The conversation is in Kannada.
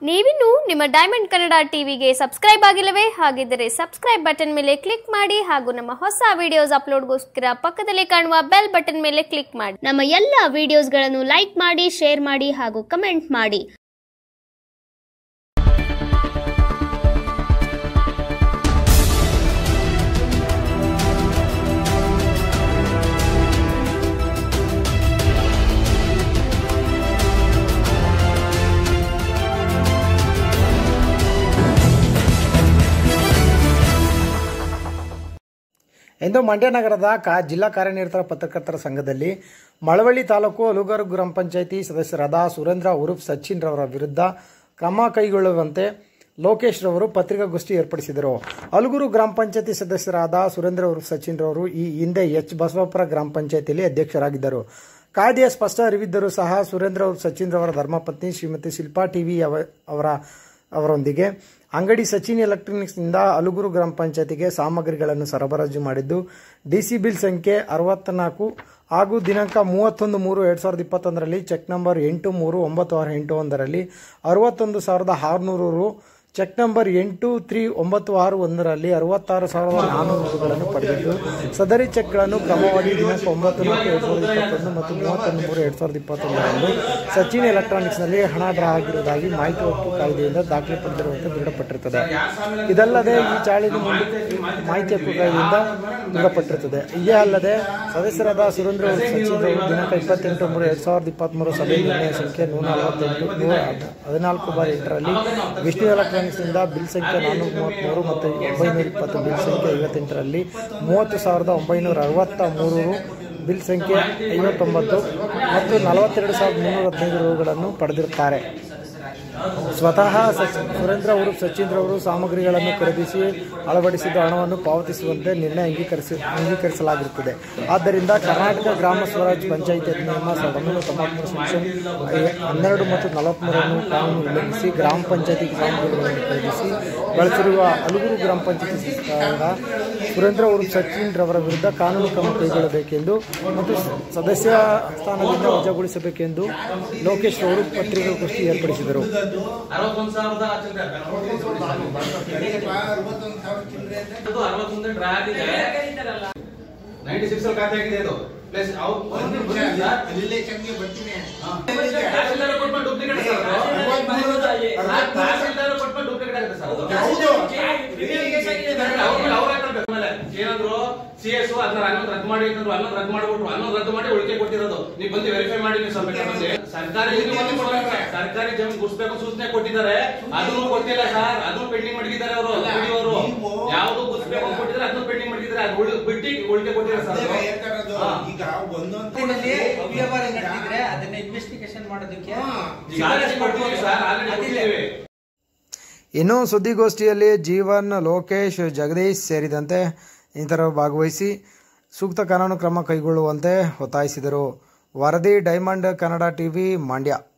ನೀವಿನ್ನು ನಿಮ್ಮ ಡೈಮಂಡ್ ಕನ್ನಡ ಟಿವಿಗೆ ಸಬ್ಸ್ಕ್ರೈಬ್ ಆಗಿಲ್ಲವೇ ಹಾಗಿದ್ದರೆ ಸಬ್ಸ್ಕ್ರೈಬ್ ಬಟನ್ ಮೇಲೆ ಕ್ಲಿಕ್ ಮಾಡಿ ಹಾಗೂ ನಮ್ಮ ಹೊಸ ವಿಡಿಯೋಸ್ ಅಪ್ಲೋಡ್ಗೋಸ್ಕರ ಪಕ್ಕದಲ್ಲಿ ಕಾಣುವ ಬೆಲ್ ಬಟನ್ ಮೇಲೆ ಕ್ಲಿಕ್ ಮಾಡಿ ನಮ್ಮ ಎಲ್ಲ ವಿಡಿಯೋಸ್ಗಳನ್ನು ಲೈಕ್ ಮಾಡಿ ಶೇರ್ ಮಾಡಿ ಹಾಗೂ ಕಮೆಂಟ್ ಮಾಡಿ ಎಂದು ಮಂಡ್ಯ ನಗರದ ಕಾ ಜಿಲ್ಲಾ ಕಾರ್ಯನಿರತರ ಪತ್ರಕರ್ತರ ಸಂಘದಲ್ಲಿ ಮಳವಳ್ಳಿ ತಾಲೂಕು ಅಲುಗರು ಗ್ರಾಮ ಪಂಚಾಯಿತಿ ಸದಸ್ಯರಾದ ಸುರೇಂದ್ರ ಉರುಫ್ ಸಚಿನ್ ರವರ ವಿರುದ್ಧ ಕ್ರಮ ಕೈಗೊಳ್ಳುವಂತೆ ಲೋಕೇಶ್ ರವರು ಪತ್ರಿಕಾಗೋಷ್ಠಿ ಏರ್ಪಡಿಸಿದರು ಅಲುಗುರು ಗ್ರಾಮ ಪಂಚಾಯಿತಿ ಸದಸ್ಯರಾದ ಸುರೇಂದ್ರ ಉರುಫ್ ಸಚಿನ್ ರವರು ಈ ಹಿಂದೆ ಎಚ್ ಬಸವಾಪುರ ಗ್ರಾಮ ಪಂಚಾಯಿತಿಯಲ್ಲಿ ಅಧ್ಯಕ್ಷರಾಗಿದ್ದರು ಕಾಯ್ದೆಯ ಸ್ಪಷ್ಟ ಅರಿವಿದ್ದರೂ ಸಹ ಸುರೇಂದ್ರ ಉರುಫ್ ಸಚಿನ್ ರವರ ಧರ್ಮಪತ್ನಿ ಶ್ರೀಮತಿ ಶಿಲ್ಪಾ ಟಿವಿ ಅವರ ಅವರೊಂದಿಗೆ ಅಂಗಡಿ ಸಚಿನ್ ಎಲೆಕ್ಟ್ರಾನಿಕ್ಸ್ನಿಂದ ಅಲುಗುರು ಗ್ರಾಮ ಪಂಚಾಯತಿಗೆ ಸಾಮಗ್ರಿಗಳನ್ನು ಸರಬರಾಜು ಮಾಡಿದ್ದು ಡಿಸಿ ಬಿಲ್ ಸಂಖ್ಯೆ ಅರವತ್ನಾಲ್ಕು ಹಾಗೂ ದಿನಾಂಕ ಮೂವತ್ತೊಂದು ಮೂರು ಎರಡು ಸಾವಿರದ ಇಪ್ಪತ್ತೊಂದರಲ್ಲಿ ಚೆಕ್ ನಂಬರ್ ಎಂಟು ಮೂರು ಒಂಬತ್ತು ಆರು ಎಂಟು ಒಂದರಲ್ಲಿ ಅರವತ್ತೊಂದು ಸಾವಿರದ ಆರುನೂರು ರು ಚೆಕ್ ನಂಬರ್ ಎಂಟು ತ್ರೀ ಒಂಬತ್ತು ಆರು ಒಂದರಲ್ಲಿ ಅರವತ್ತಾರು ಸಾವಿರದ ನಾನ್ನೂರು ರೂಗಳನ್ನು ಪಡೆದಿದ್ದು ಸದರಿ ಚೆಕ್ಗಳನ್ನು ಕ್ರಮವಾಗಿ ದಿನಾಂಕ ಒಂಬತ್ತು ನಾಲ್ಕು ಎರಡು ಸಾವಿರದ ಇಪ್ಪತ್ತೊಂದು ಮತ್ತು ಮೂವತ್ತೊಂದು ಮೂರು ಎರಡು ಸಾವಿರದ ಇಪ್ಪತ್ತೊಂದರಂದು ಸಚಿನ್ ಎಲೆಕ್ಟ್ರಾನಿಕ್ಸ್ನಲ್ಲಿ ಹಣ ಡ್ರಾ ಆಗಿರುವುದಾಗಿ ಮಾಹಿತಿ ಹಕ್ಕು ಕಾಯ್ದೆಯಿಂದ ದಾಖಲೆ ಪಡೆದಿರುವಂತೆ ದೃಢಪಟ್ಟಿರುತ್ತದೆ ಇದಲ್ಲದೆ ಈ ಚಾಳಿನ ಮುಂದೆ ಮಾಹಿತಿ ಹಕ್ಕು ಕಾಯ್ದೆಯಿಂದ ದೃಢಪಟ್ಟಿರುತ್ತದೆ ಇದೇ ಅಲ್ಲದೆ ಸದಸ್ಯರಾದ ಸುರೇಂದ್ರ ಉರ್ಫ್ ಸಚಿನ್ ಅವರು ದಿನಾಂಕ ಇಪ್ಪತ್ತೆಂಟು ಮೂರು ಎರಡು ಸಾವಿರದ ಇಪ್ಪತ್ತ್ಮೂರು ಸಭೆ ನಿರ್ಣಯ ಸಂಖ್ಯೆ ನೂರ ನಲವತ್ತೆಂಟು ನೂರ ಹದಿನಾಲ್ಕು ಬಾರ್ ಎಂಟರಲ್ಲಿ ವಿಷ್ಣು ಎಲೆಕ್ಟ್ರಾನಿಕ್ಸ್ನಿಂದ ಬಿಲ್ ಸಂಖ್ಯೆ ನಾನ್ನೂರ ಮೂವತ್ತ್ಮೂರು ಮತ್ತು ಒಂಬೈನೂರ ಇಪ್ಪತ್ತು ಬಿಲ್ ಸಂಖ್ಯೆ ಐವತ್ತೆಂಟರಲ್ಲಿ ಮೂವತ್ತು ಸಾವಿರದ ಒಂಬೈನೂರ ಅರವತ್ತ ಮೂರು ರು ಬಿಲ್ ಸಂಖ್ಯೆ ಐವತ್ತೊಂಬತ್ತು ಮತ್ತು ನಲವತ್ತೆರಡು ಸಾವಿರದ ಮುನ್ನೂರ ಹದಿನೈದು ರೂಗಳನ್ನು ಪಡೆದಿರುತ್ತಾರೆ ಸ್ವತಃ ಸಚ್ ಸುರೇಂದ್ರ ಉರುಫ್ ಸಚಿನ್ ರವರು ಸಾಮಗ್ರಿಗಳನ್ನು ಖರೀದಿಸಿ ಅಳವಡಿಸಿದ ಹಣವನ್ನು ಪಾವತಿಸುವಂತೆ ನಿರ್ಣಯ ಅಂಗೀಕರಿಸಿ ಅಂಗೀಕರಿಸಲಾಗಿರುತ್ತದೆ ಆದ್ದರಿಂದ ಕರ್ನಾಟಕ ಗ್ರಾಮ ಸ್ವರಾಜ್ ಪಂಚಾಯಿತಿ ಅಧಿನಿಯಮ ಸಾವಿರದ ಒಂಬೈನೂರ ತೊಂಬತ್ಮೂರು ಸೆಕ್ಷನ್ ಹನ್ನೆರಡು ಮತ್ತು ನಲವತ್ಮೂರನ್ನು ಕಾನೂನು ಉಲ್ಲಂಘಿಸಿ ಗ್ರಾಮ ಪಂಚಾಯಿತಿ ಸಾಮಗ್ರಿಗಳನ್ನು ಖರೀದಿಸಿ ಬಳಸಿರುವ ಅಲುಗುರು ಗ್ರಾಮ ಪಂಚಾಯಿತಿ ಸದಸ್ಯರಾದ ಸುರೇಂದ್ರ ಉರುಫ್ ಸಚಿನ್ ರವರ ವಿರುದ್ಧ ಕಾನೂನು ಕ್ರಮ ಕೈಗೊಳ್ಳಬೇಕೆಂದು ಮತ್ತು ಸದಸ್ಯ ಸ್ಥಾನದಿಂದ ವಜಾಗೊಳಿಸಬೇಕೆಂದು ಲೋಕೇಶ್ ಅವರು ಪತ್ರಿಕಾಗೋಷ್ಠಿ ಏರ್ಪಡಿಸಿದರು ಅರವತ್ತೊಂದು ಸಾವಿರದ ಚಿಲ್ಲರೆ. ಅದು ಅರವತ್ತೊಂದು ಡ್ರಾ ಆಗಿದೆ ನೈಂಟಿ ಸಿಕ್ಸ್ ಅಲ್ಲಿ ಖಾತೆ ಆಗಿದೆ ಇದು ಪ್ಲಸ್ ಅವ್ರು ಒಂದು ಬಂದಿಲ್ಲ. ಹಾ. ತಹಸೀಲ್ದಾರ್ ಕೊಟ್ಬಿಟ್ಟು duplicate ಸರ್ ಅದು. ಆ ತಹಸೀಲ್ದಾರ್ ಕೊಟ್ಬಿಟ್ಟು duplicate ಆಗುತ್ತೆ ಸರ್ ಅದು. ಅವ್ರ ಮೇಲೆ ಅವ್ರ ಹಾಕ್ಬೇಕು ಆಮೇಲೆ. ಏನಂದ್ರು ಸಿ ಎಸ್ ಅದನ್ನ ಹನ್ನೊಂದು ರದ್ದು ಮಾಡಿ ಅಂತಂದ್ರು ಹನ್ನೊಂದು ರದ್ದು ಮಾಡ್ಬಿಟ್ರು ಹನ್ನೊಂದು ರದ್ದು ಮಾಡಿ ಉಳಿಕೆ ಕೊಟ್ಟಿರೋದು ನೀವು ಬಂದು ವೆರಿಫೈ ಮಾಡಿ ನೀವು ಸ್ವಲ್ಪ ಬಂದು ಸರ್ಕಾರಿ ಜಮೀನು ಒಂದು ಕೊಡ್ಬೇಕು. ಸರ್ಕಾರಿ ಜಮೀನು ಗುಡ್ಸ್ಬೇಕು ಸೂಚನೆ ಕೊಟ್ಟಿದ್ದಾರೆ ಅದನ್ನು ಕೊಟ್ಟಿಲ್ಲ ಸರ್ ಅದನ್ನು ಪೆಂಡಿಂಗ್ ಮಾಡಿದ್ದಾರೆ ಅವರು ಅವರು ಯಾವ್ದು ಗುಡ್ಸ್ಬೇಕು ಅಂತ ಕೊಟ್ಟಿದ್ದಾರೆ ಅದನ್ನು ಪೆಂಡಿಂಗ್ ಮಾಡಿದ್ದಾರೆ ಅದು ಉಳಿ ಬಿಟ್ಟು ಉಳಿಕೆ ಕೊಟ್ಟಿದ್ದಾರೆ ಸರ್ ಅದು. ಹಾ. ಇದರಲ್ಲಿ ಅವ್ಯವಹಾರ ನಡೆದಿದ್ರೆ ಅದನ್ನ ಇನ್ವೆಸ್ಟಿಗೇಷನ್ ಮಾಡೋದಕ್ಕೆ ಈಗ ಆಲ್ರೆಡಿ ಕೊಟ್ಟಿದ್ದೀವಿ ಸರ್ ಆಲ್ರೆಡಿ ಕೊಟ್ಟಿದ್ದೀವಿ ಇನ್ನು ಸುದ್ದಿಗೋಷ್ಠಿಯಲ್ಲಿ ಜೀವನ್ ಲೋಕೇಶ್ ಜಗದೀಶ್ ಸೇರಿದಂತೆ ಇತರರು ಭಾಗವಹಿಸಿ ಸೂಕ್ತ ಕಾನೂನು ಕ್ರಮ ಕೈಗೊಳ್ಳುವಂತೆ ಒತ್ತಾಯಿಸಿದರು ವರದಿ ಡೈಮಂಡ್ ಕನ್ನಡ ಟಿವಿ ಮಂಡ್ಯ